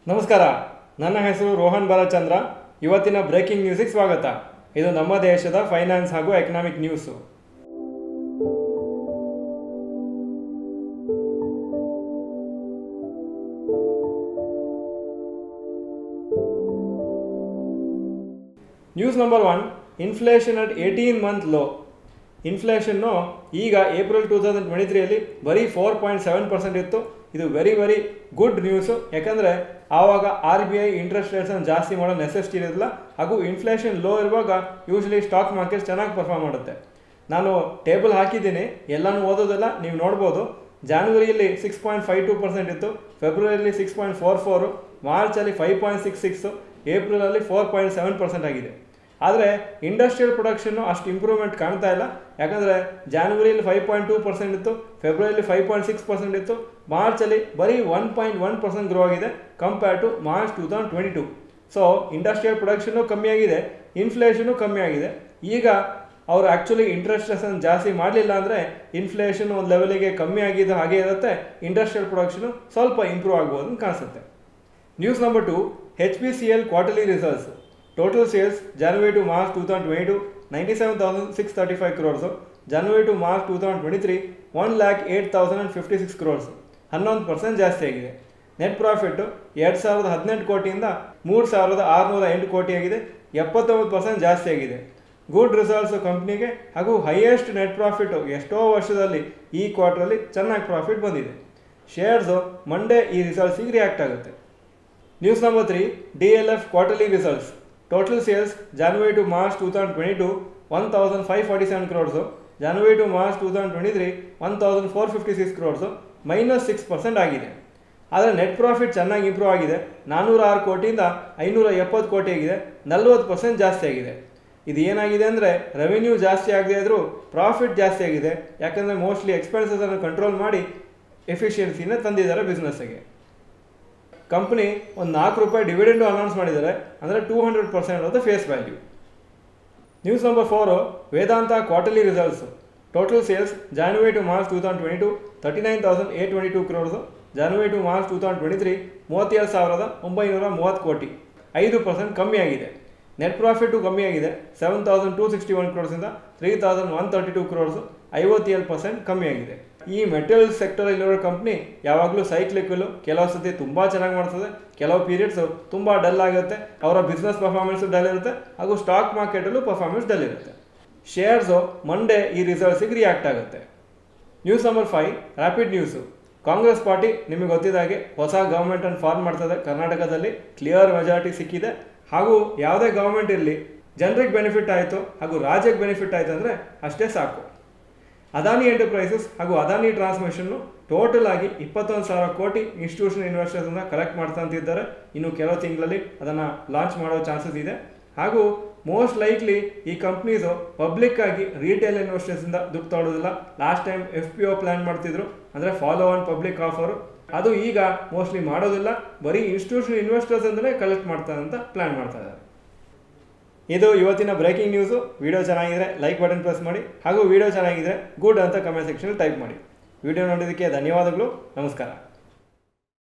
ನಮಸ್ಕಾರ ನನ್ನ ಹೆಸರು ರೋಹನ್ ಬಾಲಚಂದ್ರ ಇವತ್ತಿನ ಬ್ರೇಕಿಂಗ್ ನ್ಯೂಸಿಗೆ ಸ್ವಾಗತ ಇದು ನಮ್ಮ ದೇಶದ ಫೈನಾನ್ಸ್ ಹಾಗೂ economic news news number one inflation at eighteen month low ಇನ್ಫ್ಲೇಷನ್ನು ಈಗ ಏಪ್ರಿಲ್ ಟೂ ತೌಸಂಡ್ ಟ್ವೆಂಟಿ ತ್ರೀಯಲ್ಲಿ ಬರೀ ಫೋರ್ ಪಾಯಿಂಟ್ ಸೆವೆನ್ ಪರ್ಸೆಂಟ್ ಇತ್ತು ಇದು ವೆರಿ ವೆರಿ ಗುಡ್ ನ್ಯೂಸು ಯಾಕಂದರೆ ಆವಾಗ ಆರ್ ಬಿ ಐ ಇಂಟ್ರೆಸ್ಟ್ ರೇಟ್ಸನ್ನು ಜಾಸ್ತಿ ಮಾಡೋ ನೆಸೆಸಿಟಿ ಇರೋದಿಲ್ಲ ಹಾಗೂ ಇನ್ಫ್ಲೇಷನ್ ಲೋ ಇರುವಾಗ ಯೂಶ್ವಲಿ ಸ್ಟಾಕ್ ಮಾರ್ಕೆಟ್ ಚೆನ್ನಾಗಿ ಪರ್ಫಾರ್ಮ್ ಮಾಡುತ್ತೆ ನಾನು ಟೇಬಲ್ ಹಾಕಿದ್ದೀನಿ ಎಲ್ಲನೂ ಓದೋದಿಲ್ಲ ನೀವು ನೋಡ್ಬೋದು ಜಾನ್ವರಿಯಲ್ಲಿ six point five two percent ಇತ್ತು ಫೆಬ್ರವರಿಯಲ್ಲಿ ಸಿಕ್ಸ್ ಪಾಯಿಂಟ್ ಫೋರ್ ಫೋರು ಮಾರ್ಚಲ್ಲಿ ಫೈವ್ ಪಾಯಿಂಟ್ ಸಿಕ್ಸ್ ಸಿಕ್ಸು ಏಪ್ರಿಲಲ್ಲಿ ಫೋರ್ ಪಾಯಿಂಟ್ ಸೆವೆನ್ ಪರ್ಸೆಂಟ್ ಆಗಿದೆ ಆದರೆ ಇಂಡಸ್ಟ್ರಿಯಲ್ ಪ್ರೊಡಕ್ಷನ್ನು ಅಷ್ಟು ಇಂಪ್ರೂವ್ಮೆಂಟ್ ಕಾಣ್ತಾ ಇಲ್ಲ ಯಾಕಂದರೆ ಜಾನ್ವರಿಯಲ್ಲಿ ಫೈವ್ ಪಾಯಿಂಟ್ ಟೂ ಪರ್ಸೆಂಟ್ ಇತ್ತು ಫೆಬ್ರವರಿಯಲ್ಲಿ ಫೈವ್ ಪಾಯಿಂಟ್ ಸಿಕ್ಸ್ ಪರ್ಸೆಂಟ್ ಇತ್ತು ಮಾರ್ಚಲ್ಲಿ ಬರೀ one point one percent grow ಆಗಿದೆ compare to March two thousand twenty two so industrial ಪ್ರೊಡಕ್ಷನ್ನು ಕಮ್ಮಿ ಆಗಿದೆ ಇನ್ಫ್ಲೇಷನು ಕಮ್ಮಿ ಆಗಿದೆ ಈಗ ಅವರು ಆ್ಯಕ್ಚುಲಿ ಇಂಟ್ರೆಸ್ಟ್ ರೇಟ್ಸನ್ನು ಜಾಸ್ತಿ ಮಾಡಲಿಲ್ಲ ಅಂದರೆ ಇನ್ಫ್ಲೇಷನ್ ಒಂದು ಲೆವೆಲಿಗೆ ಕಮ್ಮಿ ಆಗಿದ್ದು ಹಾಗೆ ಇರುತ್ತೆ ಇಂಡಸ್ಟ್ರಿಯಲ್ ಪ್ರೊಡಕ್ಷನು ಸ್ವಲ್ಪ ಇಂಪ್ರೂವ್ ಆಗ್ಬೋದು ಅಂತ ಕಾಣಿಸುತ್ತೆ news number two H P C L quarterly results total sales ಜನವರಿ to March two thousand twenty two ninety seven thousand six thirty five crores ಜನವರಿ to March two thousand twenty three one lakh eight thousand and fifty six crores ಹನ್ನೊಂದು percent ಜಾಸ್ತಿ ಆಗಿದೆ net profit ಎರಡು ಸಾವಿರದ ಹದಿನೆಂಟು ಕೋಟಿಯಿಂದ ಮೂರು ಸಾವಿರದ ಆರುನೂರ ಎಂಟು ಕೋಟಿ ಆಗಿದೆ ಎಪ್ಪತ್ತೊಂಬತ್ತು ಪರ್ಸೆಂಟ್ ಜಾಸ್ತಿ ಆಗಿದೆ ಗುಡ್ ರಿಸಲ್ಟ್ಸು ಕಂಪ್ನಿಗೆ ಹಾಗೂ ಹೈಯೆಸ್ಟ್ ನೆಟ್ ಪ್ರಾಫಿಟು ಎಷ್ಟೋ ವರ್ಷದಲ್ಲಿ ಈ ಕ್ವಾರ್ಟ್ರಲ್ಲಿ ಚೆನ್ನಾಗಿ ಪ್ರಾಫಿಟ್ ಬಂದಿದೆ ಶೇರ್ಸು ಮಂಡೇ ಈ ರಿಸಲ್ಟ್ಸಿಗೆ ರಿಯಾಕ್ಟ್ ಆಗುತ್ತೆ news number three D L F quarterly results total sales January to March two thousand twenty two one thousand five forty seven crores January to March two thousand twenty three one thousand four fifty six crores minus six percent ಆಗಿದೆ ಆದರೆ net profit ಚೆನ್ನಾಗಿ improve ಆಗಿದೆ ನಾನ್ನೂರ ಆರು ಕೋಟಿಯಿಂದ ಐನೂರ ಎಪ್ಪತ್ತು ಕೋಟಿ ಆಗಿದೆ ನಲ್ವತ್ತು ಪರ್ಸೆಂಟ್ ಜಾಸ್ತಿ ಆಗಿದೆ ಇದು ಏನಾಗಿದೆ ಅಂದರೆ ರೆವೆನ್ಯೂ ಜಾಸ್ತಿ ಆಗದೆ ಇದ್ದರೂ ಪ್ರಾಫಿಟ್ ಜಾಸ್ತಿ ಆಗಿದೆ ಯಾಕಂದರೆ ಮೋಸ್ಟ್ಲಿ ಎಕ್ಸ್ಪೆನ್ಸಸನ್ನು ಕಂಟ್ರೋಲ್ ಮಾಡಿ ಎಫಿಷಿಯನ್ಸಿನ ತಂದಿದ್ದಾರೆ ಬಿಸ್ನೆಸ್ಸಿಗೆ ಕಂಪ್ನಿ ಒಂದು ನಾಲ್ಕು ರೂಪಾಯಿ ಡಿವಿಡೆಂಡು ಅನೌನ್ಸ್ ಮಾಡಿದ್ದಾರೆ ಅಂದರೆ two hundred percent of the face value news number four Vedanta quarterly results total sales January to March two thousand twenty two thirty nine thousand eight twenty two crores January to March two thousand twenty three ಮೂವತ್ತೇಳು ಸಾವಿರದ ಒಂಬೈನೂರ ಮೂವತ್ತು ಕೋಟಿ ಐದು percent ಕಮ್ಮಿ ಆಗಿದೆ net profit ಕಮ್ಮಿ ಆಗಿದೆ seven thousand two sixty one ಕ್ರೋರ್ಸಿಂದ three thousand one thirty two crores ಐವತ್ತೇಳು ಪರ್ಸೆಂಟ್ ಕಮ್ಮಿ ಆಗಿದೆ ಈ ಮೆಟೀರಿಯಲ್ ಸೆಕ್ಟರಲ್ಲಿರೋ ಕಂಪ್ನಿ ಯಾವಾಗಲೂ ಸೈಕ್ಲಿಕಲ್ಲು ಕೆಲವು ಸತಿ ತುಂಬ ಚೆನ್ನಾಗಿ ಮಾಡ್ತದೆ ಕೆಲವು ಪೀರಿಯಡ್ಸು ತುಂಬ ಡಲ್ ಆಗುತ್ತೆ ಅವರ ಬಿಸ್ನೆಸ್ ಪರ್ಫಾರ್ಮೆನ್ಸು ಡಲ್ ಇರುತ್ತೆ ಹಾಗೂ ಸ್ಟಾಕ್ ಮಾರ್ಕೆಟಲ್ಲೂ ಪರ್ಫಾರ್ಮೆನ್ಸ್ ಡಲ್ ಇರುತ್ತೆ ಶೇರ್ಸು ಮಂಡೇ ಈ ರಿಸಲ್ಟ್ಸಿಗೆ ರಿಯಾಕ್ಟ್ ಆಗುತ್ತೆ news number five rapid news Congress party ನಿಮಗೆ ಗೊತ್ತಿದ್ದ ಹಾಗೆ ಹೊಸ ಗೌರ್ಮೆಂಟನ್ನು ಫಾರ್ಮ್ ಮಾಡ್ತದೆ ಕರ್ನಾಟಕದಲ್ಲಿ ಕ್ಲಿಯರ್ ಮೆಜಾರಿಟಿ ಸಿಕ್ಕಿದೆ ಹಾಗೂ ಯಾವುದೇ ಗೌರ್ಮೆಂಟ್ ಇರಲಿ ಜನರಿಗೆ ಬೆನಿಫಿಟ್ ಆಯಿತು ಹಾಗೂ ರಾಜ್ಯಕ್ಕೆ ಬೆನಿಫಿಟ್ ಆಯಿತು ಅಂದರೆ ಅಷ್ಟೇ ಸಾಕು ಅದಾನಿ ಎಂಟರ್ಪ್ರೈಸಸ್ ಹಾಗೂ ಅದಾನಿ ಟ್ರಾನ್ಸ್ಮಿಷನ್ನು ಟೋಟಲ್ ಆಗಿ ಇಪ್ಪತ್ತೊಂದು ಸಾವಿರ ಕೋಟಿ ಇನ್ಸ್ಟಿಟ್ಯೂಷನ್ ಇನ್ವೆಸ್ಟರ್ಸನ್ನು ಕಲೆಕ್ಟ್ ಮಾಡ್ತಾ ಅಂತಿದ್ದಾರೆ ಇನ್ನು ಕೆಲವು ತಿಂಗಳಲ್ಲಿ ಅದನ್ನು ಲಾಂಚ್ ಮಾಡೋ ಚಾನ್ಸಸ್ ಇದೆ ಹಾಗೂ ಮೋಸ್ಟ್ ಲೈಕ್ಲಿ ಈ ಕಂಪ್ನೀಸು ಪಬ್ಲಿಕ್ ಆಗಿ ರಿಟೇಲ್ ಇನ್ವೆಸ್ಟರ್ಸಿಂದ ದುಡ್ಡು ತೊಡೋದಿಲ್ಲ last time F P O plan ಮಾಡ್ತಿದ್ರು ಅಂದರೆ ಫಾಲೋ ಆನ್ ಪಬ್ಲಿಕ್ ಆಫರು ಅದು ಈಗ ಮೋಸ್ಟ್ಲಿ ಮಾಡೋದಿಲ್ಲ ಬರೀ ಇನ್ಸ್ಟಿಟ್ಯೂಷನ್ ಇನ್ವೆಸ್ಟರ್ಸ್ ಅಂತಲೇ ಕಲೆಕ್ಟ್ ಮಾಡ್ತಾರೆ ಅಂತ ಪ್ಲ್ಯಾನ್ ಮಾಡ್ತಾ ಇದ್ದಾರೆ ಇದು ಇವತ್ತಿನ ಬ್ರೇಕಿಂಗ್ ನ್ಯೂಸು ವಿಡಿಯೋ ಚೆನ್ನಾಗಿದ್ರೆ ಲೈಕ್ ಬಟನ್ ಪ್ರೆಸ್ ಮಾಡಿ ಹಾಗೂ ವಿಡಿಯೋ ಚೆನ್ನಾಗಿದ್ರೆ ಗುಡ್ ಅಂತ ಕಮೆಂಟ್ ಸೆಕ್ಷನಲ್ಲಿ ಟೈಪ್ ಮಾಡಿ ವಿಡಿಯೋ ನೋಡೋದಕ್ಕೆ ಧನ್ಯವಾದಗಳು ನಮಸ್ಕಾರ